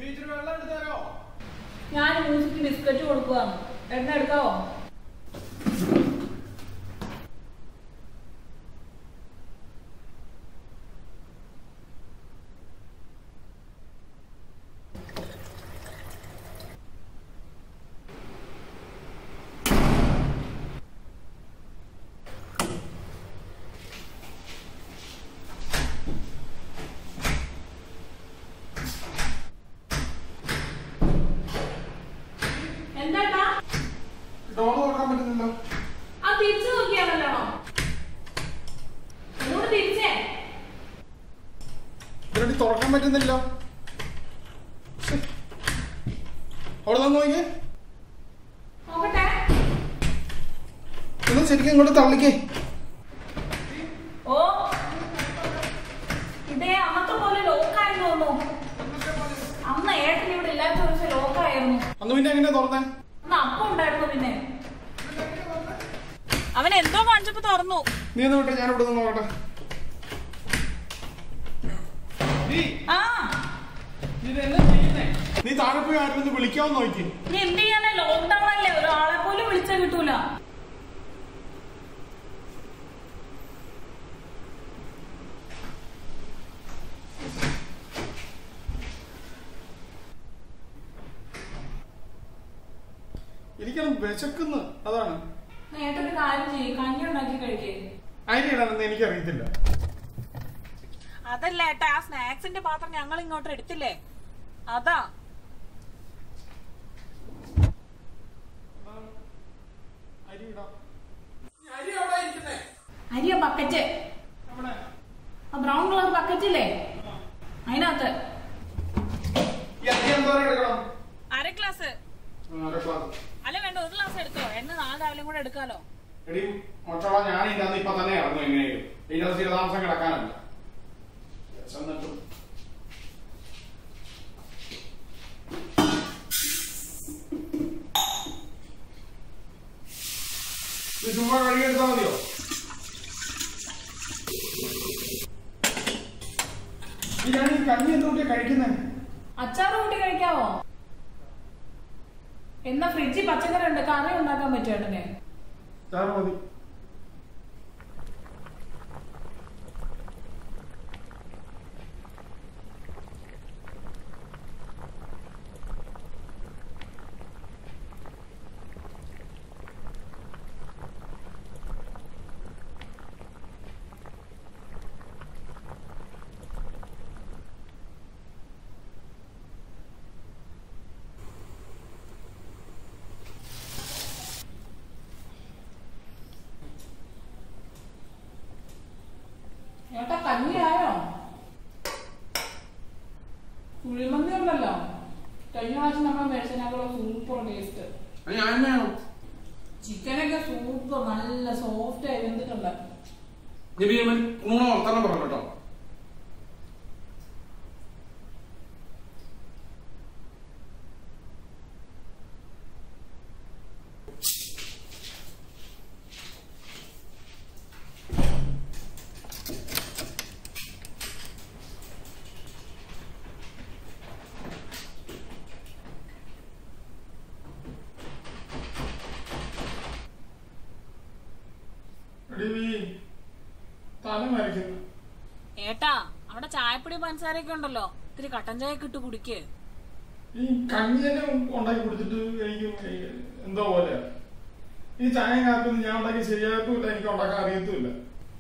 ഇച്ചിരി വെള്ളം എടുത്ത് തരോ ഞാൻ മ്യൂസിക്ക് ബിസ്ക്കറ്റ് കൊടുക്കുവാണ് എണ്ണ എടുക്കാവോ എന്താട്ടാ ഡോർ തുറക്കാൻ പറ്റുന്നില്ല ആ തിരിച്ചു നോക്കിയാണല്ലോ ഒന്നുകൂടെ തിരിച്ചേ ഇതിനടി തുറക്കാൻ പറ്റുന്നില്ല ശ്ശെ. അവിടെ നിന്ന് നോക്കിയേ നോക്കട്ടെ ഒന്ന് ശരിക്കും ഇങ്ങോട്ട് തള്ളിക്കേ ഓ ഇതേ അന്നത്തെ പോലെ ലോക്കായി തോന്നുന്നു അന്ന് ഏട്ടൻ ഇവിടെ ഇല്ലാത്ത ദിവസം ലോക്കായിരുന്നു അന്ന് പിന്നെ എങ്ങനെയാ തുറന്നേ അന്ന് അപ്പം ഉണ്ടായിരുന്നു പിന്നെ അവൻ എന്തോ കാണിച്ചപ്പോ തുറന്നു നീ ഒന്ന് വിട്ടെ ഞാൻ ഇവിടെ നിന്ന് നോക്കട്ടെ നീ ആ നീ ഇതെല്ലാം ചെയ്യുന്നേ നീ താഴെ പോയി ആരും ഒന്ന് വിളിക്കാമെന്ന് നോക്കി നീ എന്ത് ചെയ്യാനാ ലോക്ക്ഡൌൺ അല്ലേ ഒരാളെ പോലും വിളിച്ചാ കിട്ടൂല എനിക്കാണ് വിശക്കുന്നു അതാണ് ഏട്ടൊരു കാര്യം ചെയ്യും കഞ്ഞി ഉണ്ടാക്കി കഴിക്കേ അതിനിടാനെന്ന് എനിക്കറിയത്തില്ല അതല്ല ഏട്ടാ ആ സ്നാക്സിന്റെ പാത്രം ഞങ്ങൾ ഇങ്ങോട്ട് എടുത്തില്ലേ അതാ അരി ഇടാം അരി അവിടെ ഇരിക്കുന്നേ അരിയ ബക്കറ്റ് അവിടെ ആ ബ്രൗൺ കളർ ബക്കറ്റ് ഇല്ലേ അതിനകത്ത് ഈ അരി എന്തോരം എടുക്കണം അര ഗ്ലാസ് ആ, അര ഗ്ലാസ്. അല്ല വേണ്ട ഒരു ഗ്ലാസ് എടുത്തോ എണ്ണ നാളെ രാവിലെ കൂടെ എടുക്കാലോ എടി മൊട്ടോള ഞാൻ ഇല്ലാന്ന് ഇപ്പൊ തന്നെ ഇറങ്ങും എങ്ങനെയും ഇതിന്റെ സ്ഥിരതാമസം കിടക്കാനല്ല എന്നിട്ടും ഇത് ചുമ്മാ കഴുകിയെടുത്താൽ മതിയോ ഈ ഞാൻ ഈ കഞ്ഞി എന്തുകൊണ്ടാ കഴിക്കുന്നേ അച്ചാറ് കൂട്ടി കഴിക്കാവോ എന്നാ ഫ്രിഡ്ജിൽ പച്ചക്കറി ഉണ്ട് കറി ഉണ്ടാക്കാൻ പറ്റും ഏട്ടനെ ചാറ് മതി ഏട്ടാ കഞ്ഞിയായോ കുഴിമന്തി ഉണ്ടല്ലോ കഴിഞ്ഞ പ്രാവശ്യം നമ്മൾ മേടിച്ചതിനേക്കാളും സൂപ്പർ ടേസ്റ്റ് അത് ഞാൻ തന്നെയാണോ ചിക്കനൊക്കെ സൂപ്പർ നല്ല സോഫ്റ്റ് ആയി വെന്തിട്ടുണ്ട് നബിയമ്മൻ ഊണ വർത്തനം പറഞ്ഞു കേട്ടോ തല മരയ്ക്കുന്നു ഏട്ടാ അവിടെ ചായപ്പൊടി പഞ്ചസാരയൊക്കെ ഉണ്ടല്ലോ ഇത്തിരി കട്ടൻ ചായ ഇട്ട് കുടിക്ക് ഈ കഞ്ഞി തന്നെ ഉണ്ടാക്കി കുടിച്ചിട്ട് എനിക്ക് എന്തോ പോലെ ഈ ചായ കാപ്പൊന്നും ഞാൻ ഉണ്ടാക്കി ശരിയാക്കില്ല എനിക്ക് ഉണ്ടാക്കാൻ അറിയത്തുമില്ല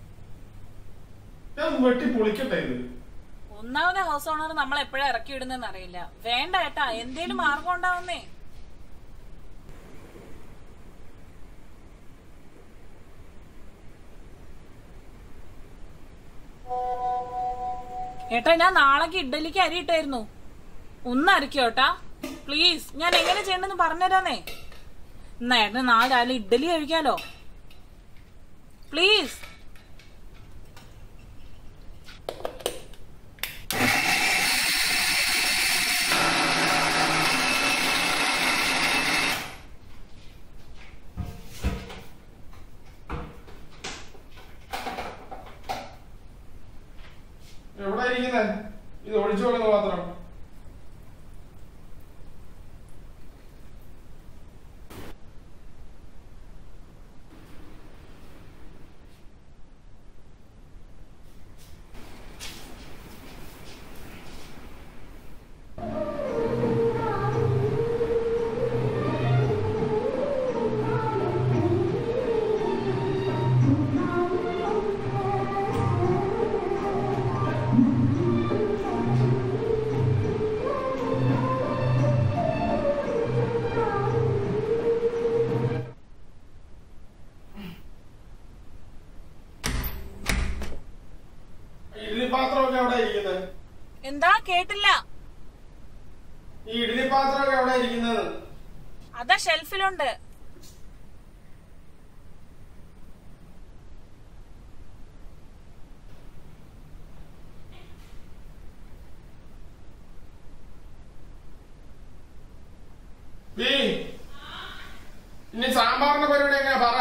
ഞാൻ വെട്ടി പൊളിക്കട്ടെ ഇത് ഒന്നാമത് ഹൗസ് ഓണർ നമ്മൾ എപ്പോഴാ ഇറക്കി ഇടുന്നെന്ന് അറിയില്ല വേണ്ട ഏട്ടാ എന്തേലും മാർഗം ഉണ്ടാവുന്നേ ഏട്ടാ ഞാൻ നാളേക്ക് ഇഡ്ഡലിക്ക് അരി ഇട്ടായിരുന്നു ഒന്ന് അരക്കോ ഏട്ടാ പ്ലീസ് ഞാൻ എങ്ങനെ ചെയ്യണ്ടെന്ന് പറഞ്ഞുതരാന്നേ എന്നാ ഏട്ടന് നാളെ രാവിലെ ഇഡ്ഡലി കഴിക്കാലോ പ്ലീസ് എവിടെ ഇരിക്കുന്നേ ഇത് ഒഴിച്ചു വെക്കുന്ന പാത്രം കേട്ടില്ല ഈ ഇഡ്ഡലി പാത്രമൊക്കെ എവിടെ ഇരിക്കുന്നത് അതാ ഷെൽഫിലുണ്ട് ബി ഇനി സാമ്പാറിന്റെ പരിപാടി എങ്ങനെയാ പറ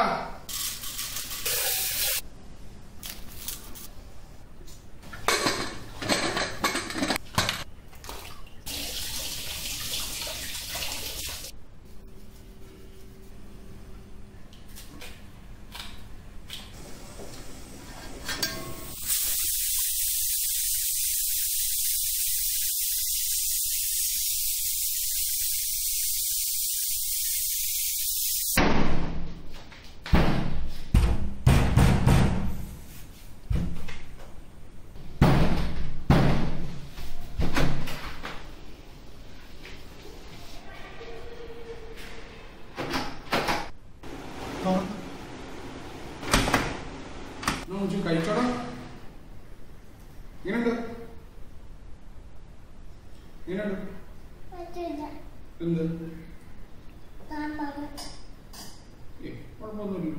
കഴിച്ചോടാ ഇങ്ങനെയുണ്ട് ഇങ്ങനെയുണ്ട് എന്ത് ഏയ്, കുഴപ്പമൊന്നുമില്ല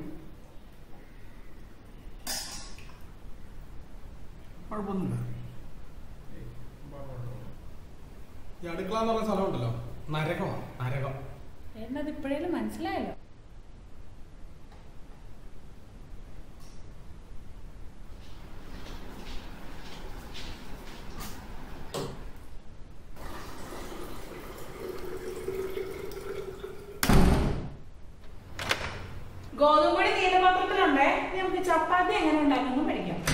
കുഴപ്പമൊന്നുമില്ല ഏയ്, കുഴപ്പമൊന്നുമില്ല. ഈ അടുക്കള എന്ന് പറഞ്ഞ സ്ഥലമുണ്ടല്ലോ നരകമാണ് നരകം എന്നത് ഇപ്പോഴേലും മനസ്സിലായല്ലോ ഗോതമ്പൊടി നീലപാത്രത്തിലുണ്ടേ ഇനി നമുക്ക് ചപ്പാത്തി എങ്ങനെ ഉണ്ടാക്കുന്നു പഠിക്കാം